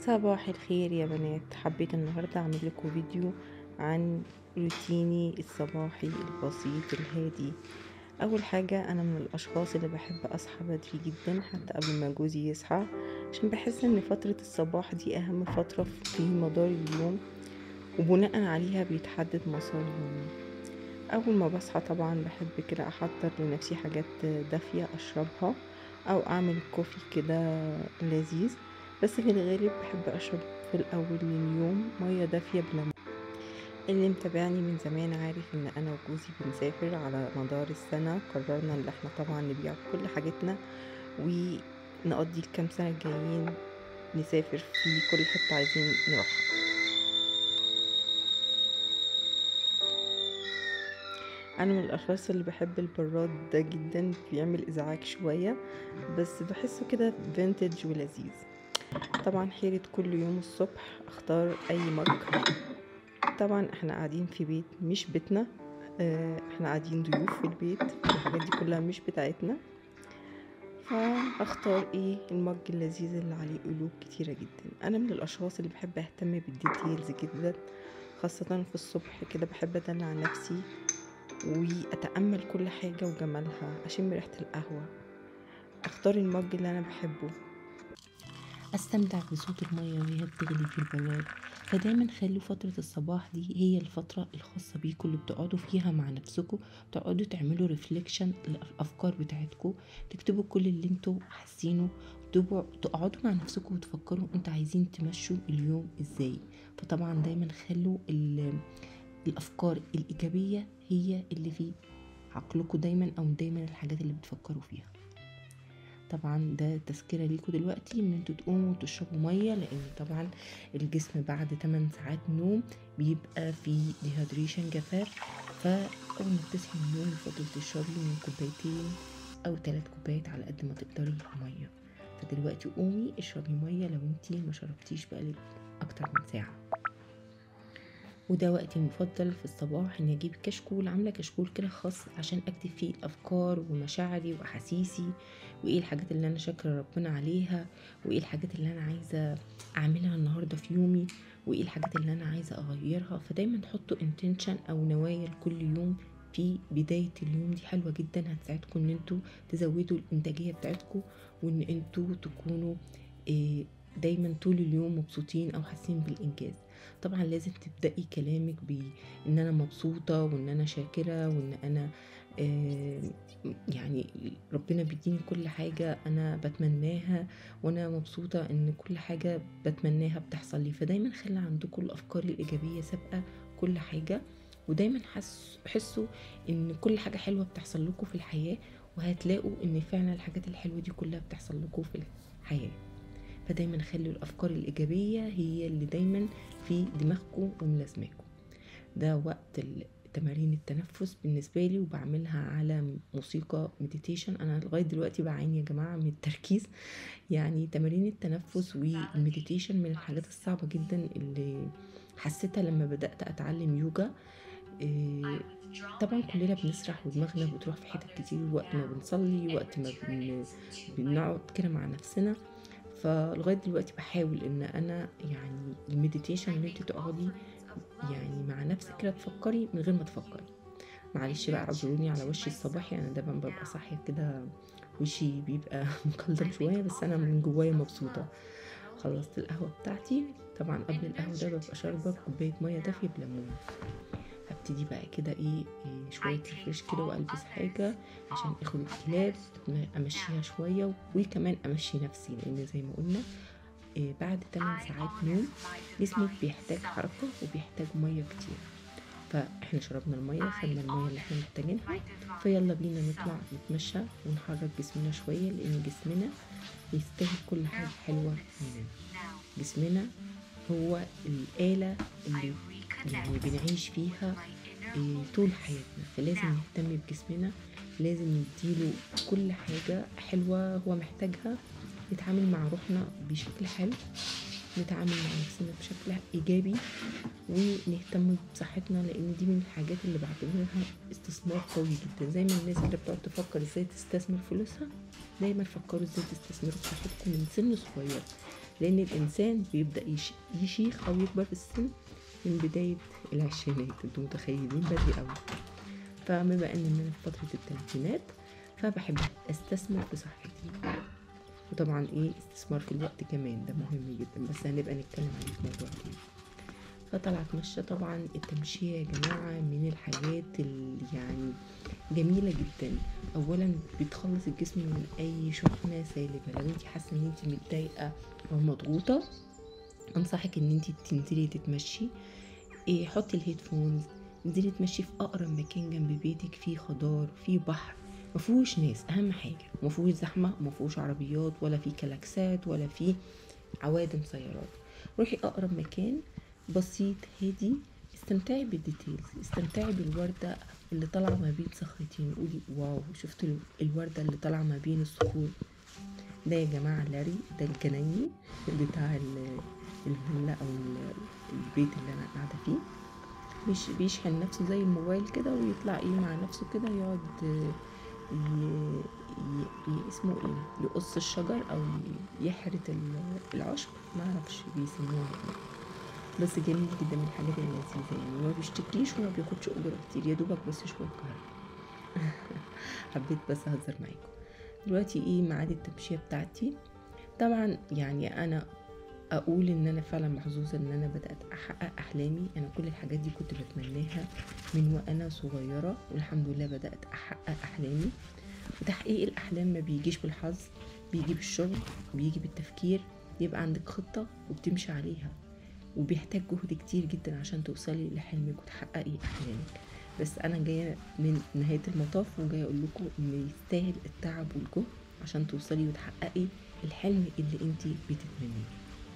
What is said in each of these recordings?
صباح الخير يا بنات حبيت النهاردة أعمل لكم فيديو عن روتيني الصباحي البسيط الهادي أول حاجة أنا من الأشخاص اللي بحب أصحى بدري جدا حتى قبل ما جوزي يصحى عشان بحس إن فترة الصباح دي أهم فترة في مدار اليوم وبناء عليها بيتحدد مسار يومي أول ما بصحى طبعا بحب كده أحضر لنفسي حاجات دافية أشربها أو أعمل كوفي كده لذيذ بس في الغالب بحب أشرب في الأول اليوم مية دافية بليمون اللي متابعني من زمان عارف ان انا وجوزي بنسافر على مدار السنة قررنا ان احنا طبعا نبيع كل حاجتنا ونقضي الكام سنة الجايين نسافر في كل حتة عايزين نروحها انا من الاشخاص اللي بحب البراد ده جدا بيعمل ازعاج شوية بس بحسه كده فينتج ولذيذ طبعا حيرة كل يوم الصبح اختار اي مج طبعا احنا قاعدين في بيت مش بيتنا اه احنا قاعدين ضيوف في البيت الحاجات دي كلها مش بتاعتنا فاختار ايه المج اللذيذ اللي عليه قلوب كتيرة جدا انا من الاشخاص اللي بحب اهتم بالديتيلز جدا خاصة في الصبح كده بحب ادلع نفسي واتأمل كل حاجة وجمالها اشم ريحة القهوة اختار المج اللي انا بحبه استمتع بصوت المية وهي بتغلي في البواب فدايما خلوا فترة الصباح دي هي الفترة الخاصة بيكم اللي بتقعدوا فيها مع نفسكم تقعدوا تعملوا ريفليكشن للأفكار بتاعتكم تكتبوا كل اللي انتوا حاسينه تقعدوا مع نفسكم وتفكروا انتوا عايزين تمشوا اليوم ازاي فطبعا دايما خلوا الأفكار الإيجابية هي اللي في عقلكم دايما أو دايما الحاجات اللي بتفكروا فيها طبعا ده تذكره ليكم دلوقتي ان انتوا تقوموا تشربوا ميه لان طبعا الجسم بعد 8 ساعات نوم بيبقى في ديهايدريشن جفاف فاول ما بتصحي من النوم يفضل تشربي من كوبايتين او ثلاث كوبايات على قد ما تقدري ميه فدلوقتي قومي اشربي ميه لو انتي ما شربتيش بقالك اكتر من ساعه وده وقتي المفضل في الصباح اني اجيب كشكول عامله كشكول كده خاص عشان اكتب فيه الافكار ومشاعري واحاسيسي وايه الحاجات اللي انا شاكره ربنا عليها وايه الحاجات اللي انا عايزه اعملها النهارده في يومي وايه الحاجات اللي انا عايزه اغيرها فدايما حطوا انتنشن او نوايا لكل يوم في بداية اليوم دي حلوة جدا هتساعدكم ان انتوا تزودوا الانتاجية بتاعتكم وان انتوا تكونوا دايما طول اليوم مبسوطين او حاسين بالانجاز طبعا لازم تبدأي كلامك بان انا مبسوطة وان انا شاكرة وان انا آه يعني ربنا بيديني كل حاجة أنا بتمناها وأنا مبسوطة إن كل حاجة بتمناها بتحصل لي فدايما خلي عندكم الأفكار الإيجابية سابقة كل حاجة ودايما حسوا إن كل حاجة حلوة بتحصل لكم في الحياة وهتلاقوا إن فعلا الحاجات الحلوة دي كلها بتحصل لكم في الحياة فدايما خلوا الأفكار الإيجابية هي اللي دايما في دماغكم وملازماكم ده وقت تمارين التنفس بالنسبة لي وبعملها على موسيقى مديتيشن أنا لغاية دلوقتي بعاني يا جماعة من التركيز يعني تمارين التنفس والمديتيشن من الحاجات الصعبة جدا اللي حسيتها لما بدأت أتعلم يوجا إيه طبعا كلنا بنسرح ودماغنا بتروح في حتت كتير وقت ما بنصلي وقت ما بن... بنقعد كده مع نفسنا فلغاية دلوقتي بحاول ان انا يعني المديتيشن ان انت تقعدي يعني مع نفسك كده تفكري من غير ما تفكري معلش بقى اعذروني على وشي الصباحي انا دايما ببقى صاحيه كده وشي بيبقى مكلضم شويه بس انا من جوايا مبسوطه خلصت القهوه بتاعتي طبعا قبل القهوه ده ببقى شاربه كوبايه ميه دافيه بليمون هبتدي بقى كده ايه, إيه شويه ريفريش كده والبس حاجه عشان اخد الكلاب امشيها شويه وكمان امشي نفسي لان زي ما قلنا إيه بعد 8 ساعات نوم جسمك بيحتاج حركة وبيحتاج مية كتير فاحنا شربنا المية خدنا المية اللي احنا محتاجينها فيلا بينا نطلع نتمشى ونحرك جسمنا شوية لان جسمنا يستاهل كل حاجة حلوة مننا جسمنا هو الآلة اللي يعني بنعيش فيها إيه طول حياتنا فلازم نهتم بجسمنا لازم نديله كل حاجة حلوة هو محتاجها نتعامل مع روحنا بشكل حلو نتعامل مع نفسنا بشكل ايجابي ونهتم بصحتنا لان دي من الحاجات اللي بعتبرها استثمار قوي جدا زي ما الناس كده بتقعد تفكر ازاي تستثمر فلوسها دايما فكروا ازاي تستثمروا في صحتكم من سن صغير لان الانسان بيبدا يش- يشيخ او يكبر في السن من بدايه العشرينات انتوا متخيلين بدري قوي فبما ان انا في فتره الثلاثينات فبحب استثمر في صحتي وطبعا ايه استثمار في الوقت كمان ده مهم جدا بس هنبقى نتكلم عليه في موضوع تاني فطلع اتمشى طبعا التمشية يا جماعة من الحاجات اللي يعني جميلة جدا اولا بتخلص الجسم من اي شحنة سالبة لو انت حاسة ان انت متضايقة او مضغوطة انصحك ان انت تنزلي تتمشي إيه حطي الهيدفونز انزلي تمشي في اقرب مكان جنب بيتك فيه خضار فيه بحر مفهوش ناس اهم حاجه مفهوش زحمه مفهوش عربيات ولا في كلاكسات ولا في عوادم سيارات روحي اقرب مكان بسيط هادي استمتعي بالديتيلز استمتعي بالوردة اللي طالعة ما بين صخرتين قولي واو شفت ال- الوردة اللي طالعة ما بين الصخور ده يا جماعة لاري ده الجنايني بتاع ال- الفيلا أو ال- البيت اللي أنا قاعدة فيه مش بيشحن نفسه زي الموبايل كده ويطلع ايه مع نفسه كده يقعد آه، ي... ي... ي... اسمه ايه يقص الشجر او ي- يحرث ال- العشب ما اعرفش بيسموها ايه بس جميل جدا من الحاجات اللذيذة يعني ما بيشتكيش وما بياخدش اجرة كتير يا دوبك بس شوية كهرباء حبيت بس اهزر معاكم دلوقتي ايه ميعاد التمشية بتاعتي طبعا يعني انا اقول ان انا فعلا محظوظه ان انا بدات احقق احلامي انا كل الحاجات دي كنت بتمناها من وانا صغيره والحمد لله بدات احقق احلامي وتحقيق الاحلام ما بيجيش بالحظ بيجي بالشغل بيجي بالتفكير يبقى عندك خطه وبتمشي عليها وبيحتاج جهد كتير جدا عشان توصلي لحلمك وتحققي احلامك بس انا جايه من نهايه المطاف وجايه اقول لكم ان يستاهل التعب والجهد عشان توصلي وتحققي الحلم اللي انت بتتمنيه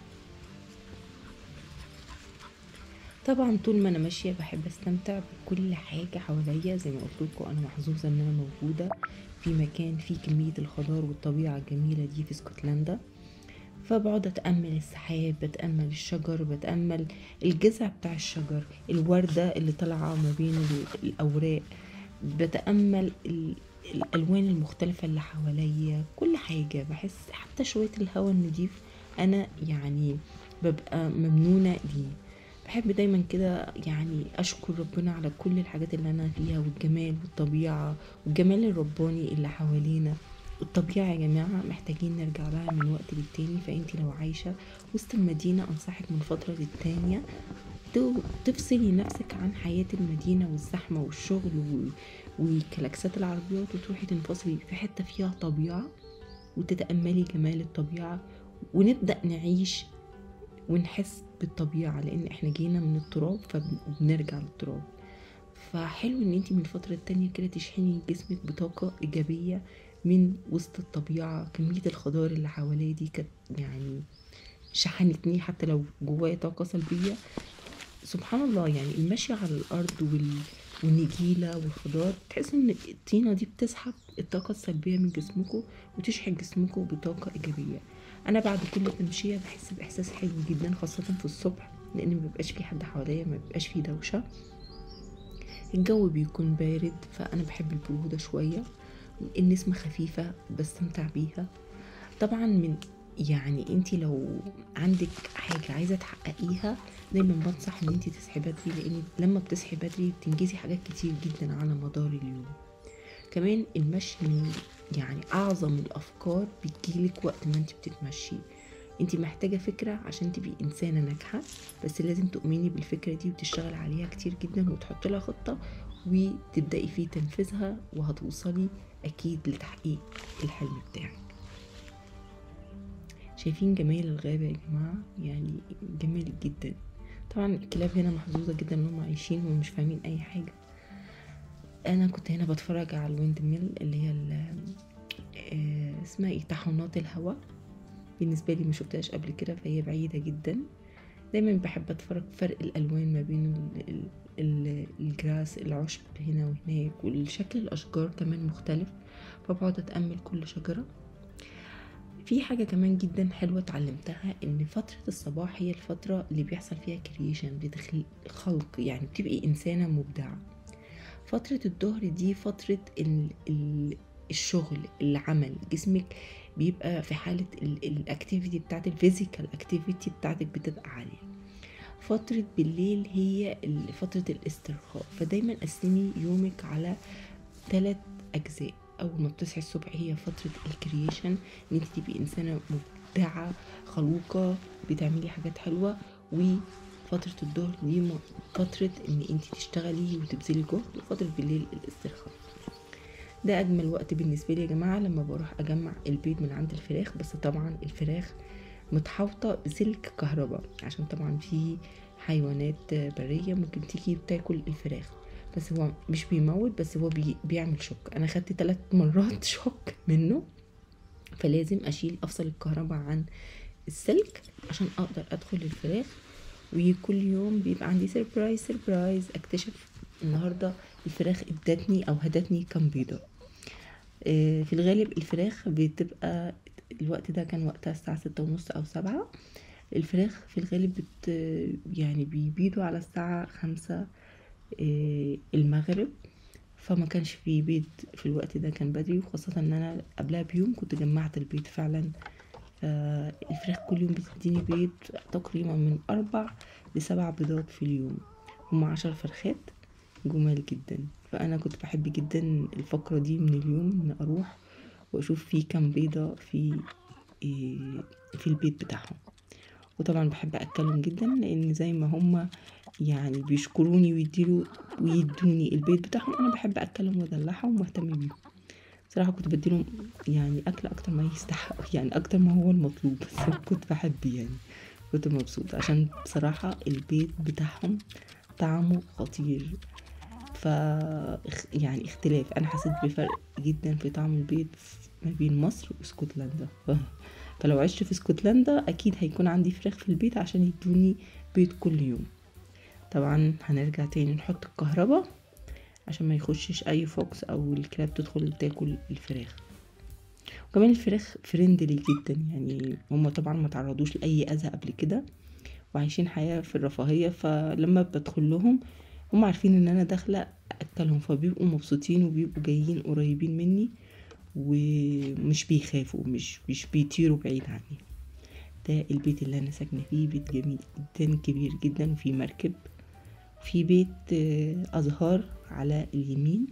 طبعا طول ما انا ماشيه بحب استمتع بكل حاجه حواليا زي ما قلت لكم انا محظوظه ان انا موجوده في مكان فيه كميه الخضار والطبيعه الجميله دي في اسكتلندا فبقعد اتامل السحاب بتامل الشجر بتامل الجذع بتاع الشجر الورده اللي طالعه ما بين ال- الاوراق بتامل ال- الالوان المختلفه اللي حواليا كل حاجه بحس حتى شويه الهواء النضيف انا يعني ببقى ممنونه ليه بحب دايما كده يعني اشكر ربنا على كل الحاجات اللي انا فيها والجمال والطبيعه والجمال الرباني اللي حوالينا الطبيعة يا جماعة محتاجين نرجع لها من وقت للتاني فانتي لو عايشة وسط المدينة انصحك من فترة للتانية تو- تفصلي نفسك عن حياة المدينة والزحمة والشغل و- وكلاكسات العربيات وتروحي تنفصلي في حتة فيها طبيعة وتتأملي جمال الطبيعة ونبدأ نعيش ونحس بالطبيعة لأن احنا جينا من التراب فبنرجع للتراب فحلو ان انتي من الفترة التانية كده تشحني جسمك بطاقة ايجابية من وسط الطبيعة كمية الخضار اللي حواليا دي كانت يعني شحنتني حتى لو جوايا طاقة سلبية سبحان الله يعني المشي على الأرض وال... والنجيلة والخضار تحس ان الطينة دي بتسحب الطاقة السلبية من جسمكم وتشحن جسمكم بطاقة إيجابية أنا بعد كل تمشية بحس بإحساس حلو جدا خاصة في الصبح لأن مبيبقاش في حد حواليا مبيبقاش في دوشة الجو بيكون بارد فأنا بحب البرودة شوية النسمة خفيفة بستمتع بيها طبعا من يعني انت لو عندك حاجة عايزة تحققيها دايما بنصح ان انت تصحي بدري لان لما بتصحي بدري بتنجزي حاجات كتير جدا على مدار اليوم كمان المشي من يعني اعظم الافكار بتجيلك وقت ما انت بتتمشي انت محتاجة فكرة عشان تبقي انسانة ناجحة بس لازم تؤمني بالفكرة دي وتشتغل عليها كتير جدا وتحط لها خطة وتبدأي في تنفيذها وهتوصلي اكيد لتحقيق الحلم بتاعك شايفين جمال الغابة يا جماعة يعني جميل جدا طبعا الكلاب هنا محظوظة جدا ان هم عايشين ومش فاهمين اي حاجة انا كنت هنا بتفرج على الويند ميل اللي هي ال- آه، اسمها ايه طاحونات الهواء بالنسبة لي ما شفتهاش قبل كده فهي بعيدة جدا دايما بحب اتفرج فرق الالوان ما بين ال- ال- ال- الجراس العشب هنا وهناك والشكل الاشجار كمان مختلف فبقعد اتامل كل شجره في حاجة كمان جدا حلوة اتعلمتها ان فترة الصباح هي الفترة اللي بيحصل فيها كرييشن بتخلق خلق يعني بتبقي انسانة مبدعة فترة الظهر دي فترة ال ال الشغل العمل جسمك بيبقى في حالة الاكتيفيتي بتاعت الفيزيكال اكتيفيتي بتاعتك بتبقى عالية فترة بالليل هي ال- فترة الاسترخاء فدايما قسمي يومك على ثلاث أجزاء أول ما بتصحي الصبح هي فترة الكرييشن إن انت تبقي إنسانة مبدعة خلوقة بتعملي حاجات حلوة وفترة الظهر دي م- فترة إن انت تشتغلي وتبذلي جهد وفترة بالليل الاسترخاء ده أجمل وقت بالنسبة لي يا جماعة لما بروح أجمع البيض من عند الفراخ بس طبعا الفراخ متحوطة بسلك كهرباء عشان طبعا في حيوانات برية ممكن تيجي تاكل الفراخ بس هو مش بيموت بس هو بي بيعمل شوك انا خدت ثلاث مرات شوك منه فلازم اشيل افصل الكهرباء عن السلك عشان اقدر ادخل الفراخ وكل يوم بيبقى عندي سيربرايز سيربرايز اكتشف النهارده الفراخ ادتني او هدتني كام بيضه آه، في الغالب الفراخ بتبقى الوقت ده كان وقتها الساعة ستة ونص أو سبعة الفراخ في الغالب بت يعني بيبيضوا على الساعة خمسة آه، المغرب فما كانش في بيض في الوقت ده كان بدري وخاصة ان انا قبلها بيوم كنت جمعت البيض فعلا فالفراخ كل يوم بتديني بيض تقريبا من اربع لسبع بيضات في اليوم هما عشر فرخات جمال جدا فانا كنت بحب جدا الفقرة دي من اليوم ان اروح واشوف في كام بيضة في إيه، في البيت بتاعهم وطبعا بحب اكلهم جدا لان زي ما هما يعني بيشكروني ويديروا ويدوني البيت بتاعهم انا بحب اكلهم وادلعهم واهتم بيهم صراحة كنت بديلهم يعني اكل اكتر ما يستحقوا يعني اكتر ما هو المطلوب بس كنت بحب يعني كنت مبسوطة عشان بصراحة البيت بتاعهم طعمه خطير ف يعني اختلاف انا حسيت بفرق جدا في طعم البيض ما بين مصر واسكتلندا ف... فلو عشت في اسكتلندا اكيد هيكون عندي فراخ في البيت عشان يدوني بيض كل يوم طبعا هنرجع تاني نحط الكهرباء عشان ما يخشش اي فوكس او الكلاب تدخل تاكل الفراخ وكمان الفراخ فريندلي جدا يعني هما طبعا ما تعرضوش لاي اذى قبل كده وعايشين حياة في الرفاهية فلما بدخل لهم هم عارفين ان انا داخلة اكلهم فبيبقوا مبسوطين وبيبقوا جايين قريبين مني ومش بيخافوا مش مش بيطيروا بعيد عني ده البيت اللي انا ساكنة فيه بيت جميل جدا كبير جدا وفيه مركب في بيت آه، ازهار على اليمين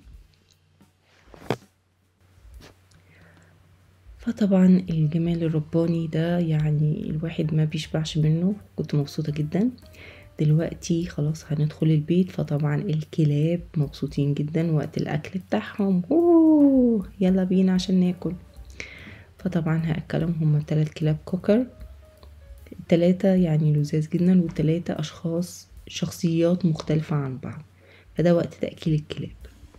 فطبعا الجمال الرباني ده يعني الواحد ما بيشبعش منه كنت مبسوطة جدا دلوقتي خلاص هندخل البيت فطبعا الكلاب مبسوطين جدا وقت الاكل بتاعهم أوه يلا بينا عشان ناكل فطبعا هاكلهم هما تلات كلاب كوكر التلاتة يعني لذاذ جدا والتلاتة اشخاص شخصيات مختلفة عن بعض فده وقت تأكيل الكلاب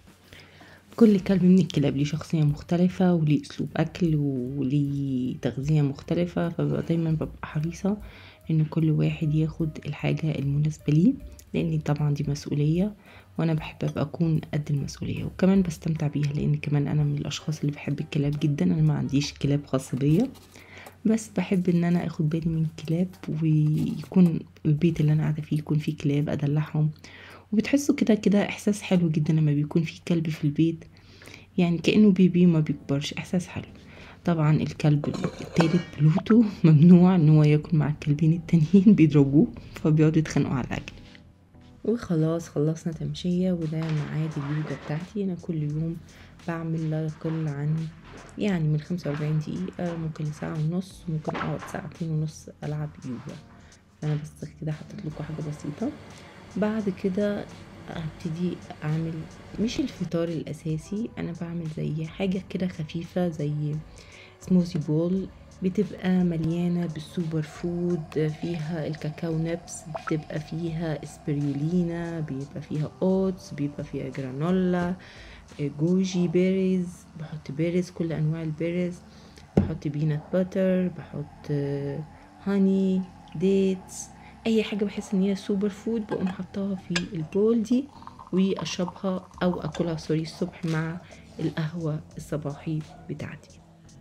كل كلب من الكلاب ليه شخصية مختلفة وليه أسلوب أكل وليه تغذية مختلفة فببقى دايما ببقى حريصة إن كل واحد ياخد الحاجة المناسبة ليه لأن طبعا دي مسؤولية وأنا بحب أبقى أكون قد المسؤولية وكمان بستمتع بيها لأن كمان أنا من الأشخاص اللي بحب الكلاب جدا أنا ما عنديش كلاب خاصة بيا بس بحب ان انا اخد بالي من الكلاب ويكون البيت اللي انا قاعده فيه يكون فيه كلاب ادلعهم وبتحسوا كده كده احساس حلو جدا لما بيكون في كلب في البيت يعني كانه بيبي وما بيكبرش احساس حلو طبعا الكلب التالت بلوتو ممنوع ان هو ياكل مع الكلبين التانيين بيضربوه فبيقعدوا يتخانقوا على الاكل وخلاص خلصنا تمشية وده ميعاد اليوجا بتاعتي أنا كل يوم بعمل لا يقل عن يعني من خمسة وأربعين دقيقة ممكن لساعة ونص ممكن أقعد ساعتين ونص ألعب يوجا فأنا بس كده حطيت لكم حاجة بسيطة بعد كده هبتدي أعمل مش الفطار الأساسي أنا بعمل زي حاجة كده خفيفة زي سموثي بول بتبقى مليانة بالسوبر فود فيها الكاكاو نبس بتبقى فيها اسبريولينا بيبقى فيها اوتس بيبقى فيها جرانولا جوجي بيريز بحط بيريز كل انواع البيريز بحط بينات باتر بحط هاني ديتس اي حاجه بحس ان هي سوبر فود بقوم حطاها في البول دي واشربها او اكلها سوري الصبح مع القهوه الصباحي بتاعتي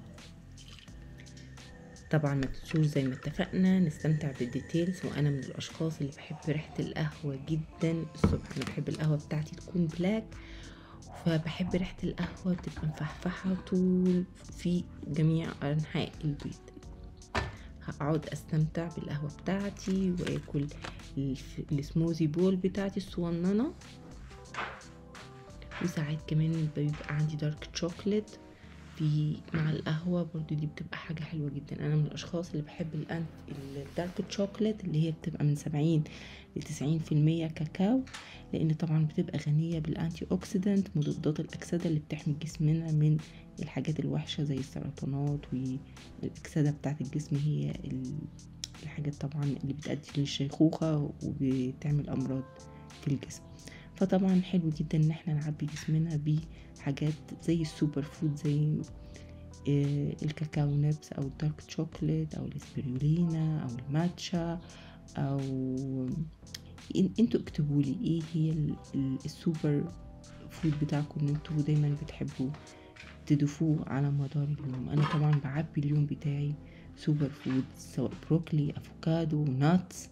طبعا ما تنسوش زي ما اتفقنا نستمتع بالديتيلز وانا من الاشخاص اللي بحب ريحه القهوه جدا الصبح انا بحب القهوه بتاعتي تكون بلاك فبحب ريحة القهوة تبقى مفحفحة طول في جميع أنحاء البيت هقعد استمتع بالقهوة بتاعتي واكل الف- السموزي بول بتاعتي الصغننة وساعات كمان بيبقى عندي دارك تشوكلت في مع القهوة برضو دي بتبقى حاجة حلوة جدا أنا من الأشخاص اللي بحب الأن الدارك تشوكلت اللي هي بتبقى من سبعين لتسعين في المية كاكاو لأن طبعا بتبقى غنية بالأنتي أوكسيدانت مضادات الأكسدة اللي بتحمي جسمنا من الحاجات الوحشة زي السرطانات والأكسدة بتاعة الجسم هي ال- الحاجات طبعا اللي بتؤدي للشيخوخة وبتعمل أمراض في الجسم فطبعا حلو جدا ان احنا نعبي جسمنا بحاجات زي السوبر فود زي آه، الكاكاو نبس او الدارك تشوكلت او الاسبريولينا او الماتشا او إن- انتوا اكتبوا لي ايه هي ال- ال- السوبر فود بتاعكم اللي انتوا دايما بتحبوا تضيفوه على مدار اليوم انا طبعا بعبي اليوم بتاعي سوبر فود سواء بروكلي افوكادو ناتس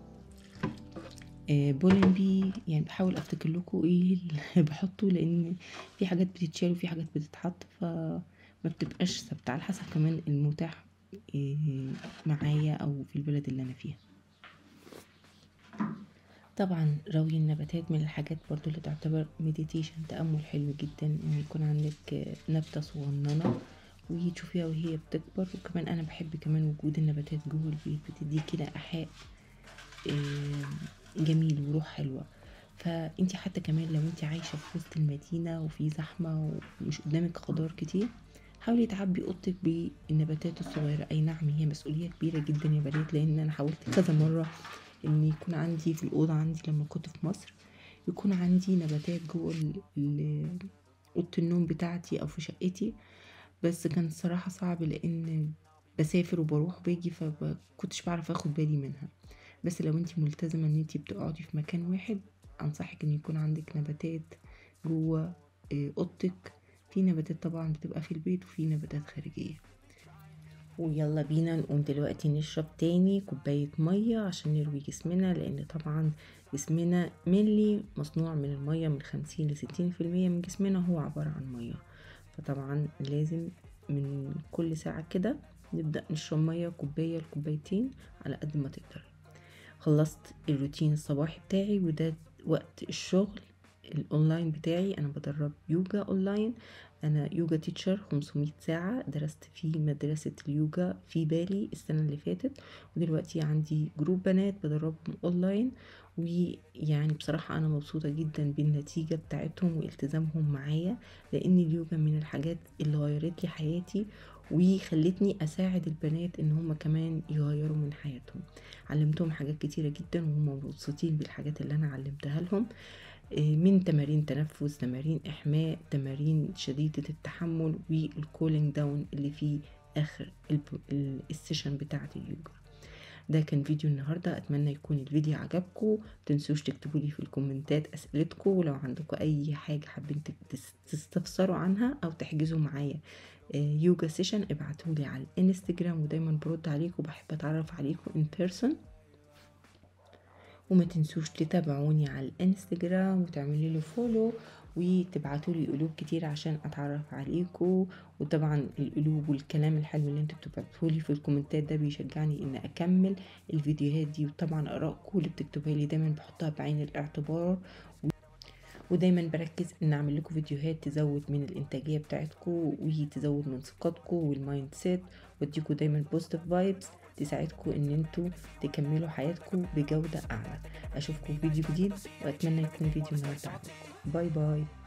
آه، بولنبي يعني بحاول افتكر لكم ايه اللي بحطه لان في حاجات بتتشال وفي حاجات بتتحط فما بتبقاش ثابته على حسب كمان المتاح آه، معايا او في البلد اللي انا فيها طبعا روي النباتات من الحاجات برضو اللي تعتبر مديتيشن تأمل حلو جدا ان يكون عندك آه، نبتة صغننة وتشوفيها وهي بتكبر وكمان انا بحب كمان وجود النباتات جوه البيت بتدي كده ايحاء آه، جميل وروح حلوة فانتي حتى كمان لو انتي عايشة في وسط المدينة وفي زحمة ومش قدامك خضار كتير حاولي تعبي اوضتك بالنباتات الصغيرة اي نعم هي مسؤولية كبيرة جدا يا بنات لان انا حاولت كذا مرة ان يكون عندي في الاوضة عندي لما كنت في مصر يكون عندي نباتات جوه ال- ال- اوضة النوم بتاعتي او في شقتي بس كان الصراحة صعب لان بسافر وبروح وباجي فكنتش بعرف اخد بالي منها بس لو انتي ملتزمة ان انتي بتقعدي في مكان واحد انصحك ان يكون عندك نباتات جوه آه، اوضتك في نباتات طبعا بتبقى في البيت وفي نباتات خارجية ويلا بينا نقوم دلوقتي نشرب تاني كوباية مية عشان نروي جسمنا لأن طبعا جسمنا ملي مصنوع من المية من خمسين لستين في المية من جسمنا هو عبارة عن مية فطبعا لازم من كل ساعة كده نبدأ نشرب مية كوباية لكوبايتين على قد ما تقدر خلصت الروتين الصباحي بتاعي وده وقت الشغل الاونلاين بتاعي انا بدرب يوجا اونلاين انا يوجا تيتشر 500 ساعة درست في مدرسة اليوجا في بالي السنة اللي فاتت ودلوقتي عندي جروب بنات بدربهم اونلاين ويعني بصراحة انا مبسوطة جدا بالنتيجة بتاعتهم والتزامهم معايا لان اليوجا من الحاجات اللي غيرت لي حياتي وخلتني اساعد البنات ان هم كمان يغيروا من حياتهم علمتهم حاجات كتيرة جدا وهم مبسوطين بالحاجات اللي انا علمتها لهم إيه، من تمارين تنفس تمارين احماء تمارين شديدة التحمل والكولينج داون اللي في اخر الب- ال- السيشن بتاعة اليوجا ده كان فيديو النهاردة اتمنى يكون الفيديو عجبكم متنسوش تكتبوا لي في الكومنتات اسئلتكم ولو عندكم اي حاجة حابين تك- تس- تستفسروا عنها او تحجزوا معايا آه، يوجا سيشن ابعتولي على الانستجرام ودايما برد عليكم وبحب اتعرف عليكم ان بيرسون وما تنسوش تتابعوني على الانستجرام وتعملي له فولو وتبعتوا لي قلوب كتير عشان اتعرف عليكم وطبعا القلوب والكلام الحلو اللي انتوا بتبعتوه لي في الكومنتات ده بيشجعني ان اكمل الفيديوهات دي وطبعا ارائكم اللي بتكتبها لي دايما بحطها بعين الاعتبار ودايما بركز ان اعمل لكم فيديوهات تزود من الانتاجيه بتاعتكم وتزود من ثقتكم والمايند سيت واديكم دايما بوزيتيف فايبس تساعدكم ان انتوا تكملوا حياتكم بجوده اعلى اشوفكم في فيديو جديد واتمنى يكون فيديو النهارده عجبكم باي باي